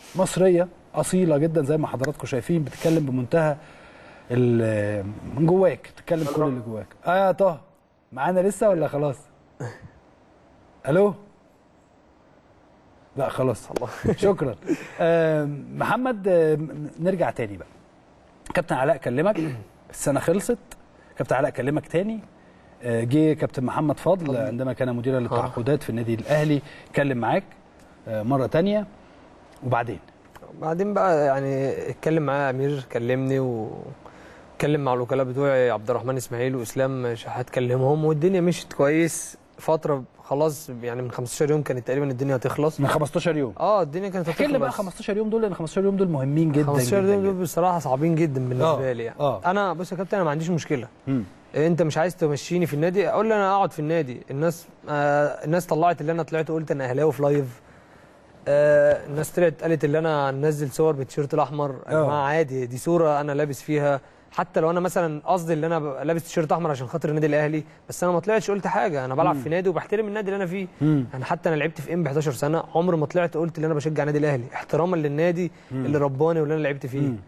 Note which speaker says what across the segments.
Speaker 1: مصريه اصيله جدا زي ما حضراتكم شايفين بتتكلم بمنتهى ال- من جواك بتتكلم كل اللي جواك اه يا طه معانا لسه ولا خلاص الو لا خلاص شكرا آه محمد آه نرجع تاني بقى كابتن علاء كلمك السنه خلصت كابتن علاء كلمك تاني آه، جه كابتن محمد فضل عندما كان مديرا للتعاقدات في النادي الاهلي اتكلم معاك آه، مره تانية وبعدين
Speaker 2: بعدين بقى يعني اتكلم معايا امير كلمني واتكلم مع الوكلاء بتوعي عبد الرحمن اسماعيل واسلام شحات كلمهم والدنيا مشيت كويس فتره خلاص يعني من 15 يوم كانت تقريبا الدنيا هتخلص
Speaker 1: من 15 يوم
Speaker 2: اه الدنيا كانت
Speaker 1: احكي لنا بقى
Speaker 2: هتخلص
Speaker 1: 15 يوم دول لان 15 يوم دول مهمين جدا
Speaker 2: 15
Speaker 1: جدا,
Speaker 2: يوم دول
Speaker 1: جدا.
Speaker 2: بصراحه صعبين جدا بالنسبه
Speaker 1: آه،
Speaker 2: لي يعني
Speaker 1: آه.
Speaker 2: انا بص يا كابتن انا ما عنديش مشكله
Speaker 1: مم.
Speaker 2: انت مش عايز تمشيني في النادي اقول لي انا اقعد في النادي الناس آه الناس طلعت اللي انا طلعت قلت انا اهلاوي في لايف آه الناس طلعت قالت اللي انا انزل صور بالتيشيرت الاحمر يا
Speaker 1: آه.
Speaker 2: جماعه عادي دي صوره انا لابس فيها حتى لو انا مثلا قصدي اللي انا ببقى لابس تيشيرت احمر عشان خاطر النادي الاهلي بس انا ما طلعتش قلت حاجه انا بلعب في نادي وبحترم النادي اللي انا فيه
Speaker 1: مم.
Speaker 2: انا حتى انا لعبت في ام ب 11 سنه عمري ما طلعت قلت ان انا بشجع النادي الاهلي احتراما للنادي اللي رباني واللي انا لعبت فيه
Speaker 1: مم.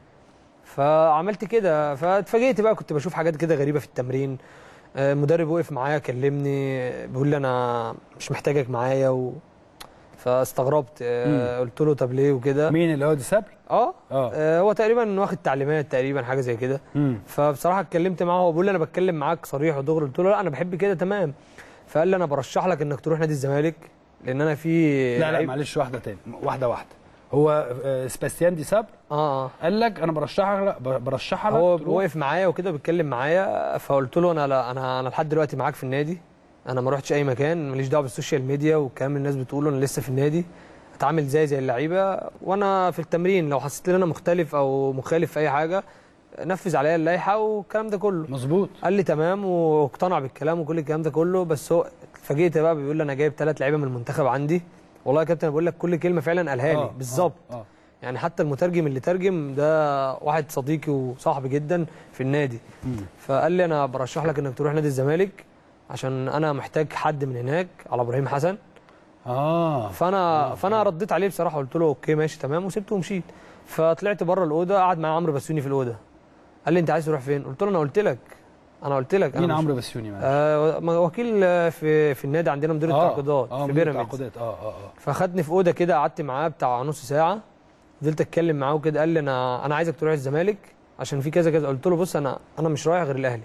Speaker 2: فعملت كده فاتفاجئت بقى كنت بشوف حاجات كده غريبه في التمرين آه، المدرب وقف معايا كلمني بيقول لي انا مش محتاجك معايا و... فاستغربت آه، قلت له طب ليه وكده
Speaker 1: مين اللي هو دي صبري؟
Speaker 2: اه
Speaker 1: اه
Speaker 2: آه، هو تقريبا واخد تعليمات تقريبا حاجه زي كده
Speaker 1: مم.
Speaker 2: فبصراحه اتكلمت معاه هو بيقول لي انا بتكلم معاك صريح ودغري قلت له لا انا بحب كده تمام فقال لي انا برشح لك انك تروح نادي الزمالك لان انا في
Speaker 1: لا لا
Speaker 2: لعيب-
Speaker 1: معلش واحده تاني واحده واحده هو آه، سباستيان دي صبر
Speaker 2: اه اه
Speaker 1: قال لك انا برشحك لا ب- برشحها لك
Speaker 2: هو
Speaker 1: تروح.
Speaker 2: وقف معايا وكده بيتكلم معايا فقلت له انا لا انا انا لحد دلوقتي معاك في النادي انا ما رحتش اي مكان ماليش دعوه بالسوشيال ميديا والكلام اللي الناس بتقوله انا لسه في النادي اتعامل زي زي اللعيبه وانا في التمرين لو حسيت ان انا مختلف او مخالف في اي حاجه نفذ عليا اللائحه والكلام ده كله
Speaker 1: مظبوط
Speaker 2: قال لي تمام واقتنع بالكلام وكل الكلام ده كله بس هو اتفاجئت بقى بيقول لي انا جايب ثلاث لعيبه من المنتخب عندي والله يا كابتن انا بقول لك كل كلمه فعلا قالها لي
Speaker 1: آه،
Speaker 2: بالظبط
Speaker 1: آه، آه.
Speaker 2: يعني حتى المترجم اللي ترجم ده واحد صديقي وصاحبي جدا في النادي
Speaker 1: مم.
Speaker 2: فقال لي انا برشح لك انك تروح نادي الزمالك عشان انا محتاج حد من هناك على ابراهيم حسن
Speaker 1: اه
Speaker 2: فانا فانا رديت عليه بصراحه قلت له اوكي ماشي تمام وسبته ومشيت فطلعت بره الاوضه قعد معايا عمرو بسيوني في الاوضه قال لي انت عايز تروح فين قلت له انا قلت لك انا قلت لك
Speaker 1: مين
Speaker 2: أنا مش-
Speaker 1: عمرو بسيوني معلش؟
Speaker 2: آه وكيل آه، في في النادي عندنا مدير التعاقدات
Speaker 1: اه
Speaker 2: في
Speaker 1: مدير
Speaker 2: بيراميدز
Speaker 1: التعاقدات اه اه اه
Speaker 2: فخدني في اوضه كده قعدت معاه بتاع نص ساعه فضلت اتكلم معاه وكده قال لي انا انا عايزك تروح الزمالك عشان في كذا كذا قلت له بص انا انا مش رايح غير الاهلي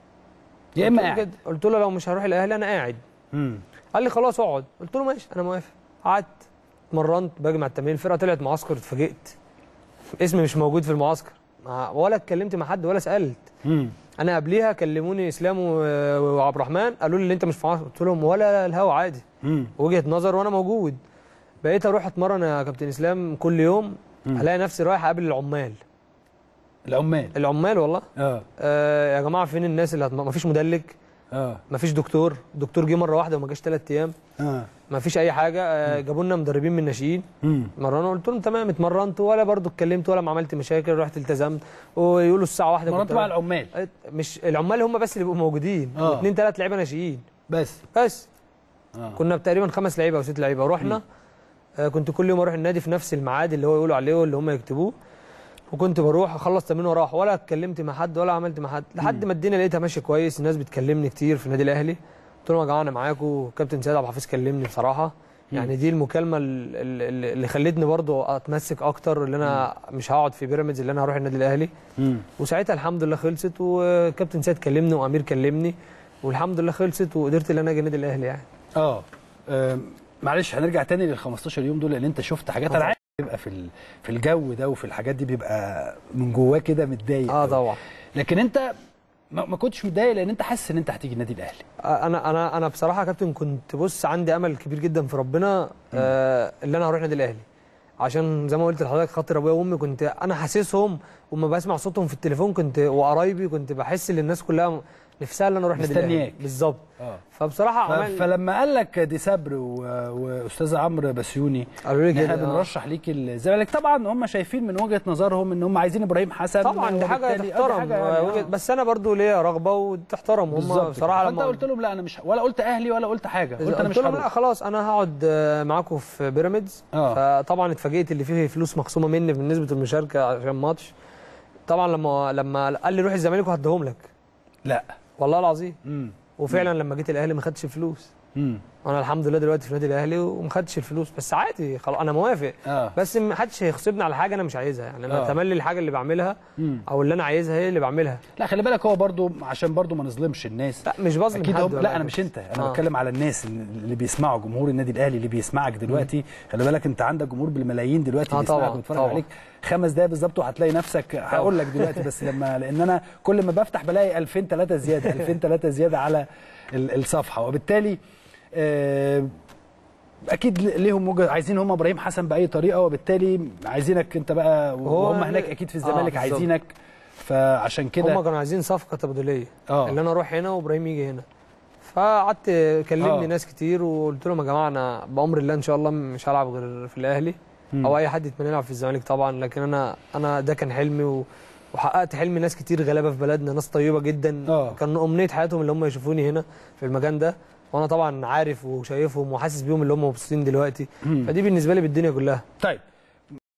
Speaker 1: يا اما
Speaker 2: قلت له
Speaker 1: قاعد
Speaker 2: كده. قلت له لو مش هروح الاهلي انا قاعد
Speaker 1: مم.
Speaker 2: قال لي خلاص اقعد قلت له ماشي انا موافق قعدت اتمرنت باجي مع التمرين الفرقه طلعت معسكر اتفاجئت اسمي مش موجود في المعسكر ما- ولا اتكلمت مع حد ولا سالت
Speaker 1: مم.
Speaker 2: انا قبليها كلموني اسلام و- وعبد الرحمن قالوا لي اللي انت مش في معسكر قلت لهم ولا الهوا عادي
Speaker 1: مم.
Speaker 2: وجهه نظر وانا موجود بقيت اروح اتمرن يا كابتن اسلام كل يوم
Speaker 1: مم.
Speaker 2: الاقي نفسي رايح اقابل العمال
Speaker 1: العمال
Speaker 2: العمال والله
Speaker 1: اه
Speaker 2: آه يا جماعه فين الناس اللي هتم... مفيش مدلك
Speaker 1: اه
Speaker 2: مفيش دكتور الدكتور جه مره واحده وما جاش ثلاث ايام
Speaker 1: اه
Speaker 2: مفيش اي حاجه آه جابوا لنا مدربين من الناشئين
Speaker 1: مم.
Speaker 2: مرنا قلت لهم تمام اتمرنت ولا برضو اتكلمت ولا ما عملت مشاكل رحت التزمت ويقولوا الساعه واحدة
Speaker 1: مرنت
Speaker 2: كنت
Speaker 1: مع
Speaker 2: رايح.
Speaker 1: العمال
Speaker 2: مش العمال هم بس اللي بيبقوا موجودين
Speaker 1: آه.
Speaker 2: واثنين ثلاث لعيبه ناشئين
Speaker 1: بس
Speaker 2: بس
Speaker 1: اه
Speaker 2: كنا تقريبا خمس لعيبه او ست لعيبه ورحنا آه كنت كل يوم اروح النادي في نفس الميعاد اللي هو يقولوا عليه واللي هم يكتبوه وكنت بروح اخلص تمرين واروح ولا اتكلمت مع حد ولا عملت مع حد لحد ما الدنيا لقيتها ماشيه كويس الناس بتكلمني كتير في النادي الاهلي قلت لهم يا جماعه انا معاكم كابتن سيد عبد الحفيظ كلمني بصراحه يعني دي المكالمه ال- ال- اللي خلتني برضو اتمسك اكتر اللي انا مش هقعد في بيراميدز اللي انا هروح النادي الاهلي
Speaker 1: مم.
Speaker 2: وساعتها الحمد لله خلصت وكابتن سيد كلمني وامير كلمني والحمد لله خلصت وقدرت ان انا اجي النادي الاهلي يعني
Speaker 1: اه آم، معلش هنرجع تاني لل 15 يوم دول لان انت شفت حاجات انا عارف بيبقى في ال- في الجو ده وفي الحاجات دي بيبقى من جواه كده متضايق
Speaker 2: اه
Speaker 1: أوي.
Speaker 2: طبعا
Speaker 1: لكن انت ما ما كنتش متضايق لان انت حاسس ان انت هتيجي النادي الاهلي
Speaker 2: انا انا انا بصراحه يا كابتن كنت بص عندي امل كبير جدا في ربنا آه اللي انا هروح النادي الاهلي عشان زي ما قلت لحضرتك خاطر ابويا وامي كنت انا حاسسهم وما بسمع صوتهم في التليفون كنت وقرايبي كنت بحس ان الناس كلها نفسها ان انا اروح النادي الاهلي
Speaker 1: مستنياك.
Speaker 2: بالظبط
Speaker 1: اه
Speaker 2: فبصراحه
Speaker 1: ف-
Speaker 2: عمل
Speaker 1: فلما قال لك دي صبر و- واستاذ عمرو بسيوني
Speaker 2: قالوا لي
Speaker 1: ان احنا
Speaker 2: كده آه.
Speaker 1: بنرشح ليك الزمالك طبعا هم شايفين من وجهه نظرهم ان هم عايزين ابراهيم حسن
Speaker 2: طبعا دي حاجه
Speaker 1: وبالتالي- آه، دي
Speaker 2: تحترم
Speaker 1: حاجة يعني،
Speaker 2: وجهة-
Speaker 1: آه.
Speaker 2: بس انا برضو ليا رغبه وتحترم هم
Speaker 1: بالظبط
Speaker 2: بصراحه
Speaker 1: كده. فانت
Speaker 2: لما
Speaker 1: قلت لهم لا انا مش ولا قلت اهلي ولا قلت حاجه قلت انا مش
Speaker 2: قلت لهم لا
Speaker 1: هروح
Speaker 2: خلاص انا هقعد آه، معاكم في بيراميدز
Speaker 1: اه
Speaker 2: فطبعا اتفاجئت اللي فيه فلوس مخصومه مني بالنسبه للمشاركه عشان ماتش طبعا لما لما قال لي روح الزمالك وهديهم لك
Speaker 1: لا
Speaker 2: والله العظيم
Speaker 1: امم
Speaker 2: وفعلا لما جيت الاهلي ما خدتش فلوس
Speaker 1: امم
Speaker 2: انا الحمد لله دلوقتي في النادي الاهلي وما خدتش الفلوس بس عادي خلاص انا موافق
Speaker 1: اه
Speaker 2: بس ما حدش هيغصبني على حاجه انا مش عايزها يعني انا
Speaker 1: آه.
Speaker 2: تملي الحاجه اللي بعملها
Speaker 1: مم.
Speaker 2: او اللي انا عايزها هي اللي بعملها
Speaker 1: لا خلي بالك هو برضو عشان برضو ما نظلمش الناس
Speaker 2: لا مش بظلم
Speaker 1: اكيد
Speaker 2: حد
Speaker 1: هم
Speaker 2: ولا
Speaker 1: لا
Speaker 2: حاجة.
Speaker 1: انا مش انت انا
Speaker 2: آه.
Speaker 1: بتكلم على الناس اللي بيسمعوا جمهور النادي الاهلي اللي بيسمعك دلوقتي خلي بالك انت عندك جمهور بالملايين دلوقتي
Speaker 2: آه
Speaker 1: بيسمعك
Speaker 2: طبعاً،
Speaker 1: ويتفرج
Speaker 2: طبعاً.
Speaker 1: عليك خمس دقايق بالظبط وهتلاقي نفسك هقول لك دلوقتي بس لما لان انا كل ما بفتح بلاقي 2000 3 زياده 2000 3 زياده على ال- الصفحه وبالتالي آه، اكيد ليهم وجهه عايزين هم ابراهيم حسن باي طريقه وبالتالي عايزينك انت بقى
Speaker 2: هو
Speaker 1: وهم هناك
Speaker 2: يعني-
Speaker 1: اكيد في
Speaker 2: آه،
Speaker 1: الزمالك
Speaker 2: بالظبط.
Speaker 1: عايزينك فعشان كده
Speaker 2: هم كانوا عايزين صفقه تبادليه
Speaker 1: اه
Speaker 2: اللي انا اروح هنا وابراهيم يجي هنا فقعدت كلمني
Speaker 1: آه.
Speaker 2: ناس كتير وقلت لهم يا جماعه انا بامر الله ان شاء الله مش هلعب غير في الاهلي
Speaker 1: مم.
Speaker 2: او اي حد يتمنى يلعب في الزمالك طبعا لكن انا انا ده كان حلمي و... وحققت حلم ناس كتير غلابه في بلدنا ناس طيبه جدا
Speaker 1: آه.
Speaker 2: كان امنيه حياتهم اللي هم يشوفوني هنا في المكان ده وانا طبعا عارف وشايفهم وحاسس بيهم اللي هم مبسوطين دلوقتي
Speaker 1: مم.
Speaker 2: فدي بالنسبه لي بالدنيا كلها
Speaker 1: طيب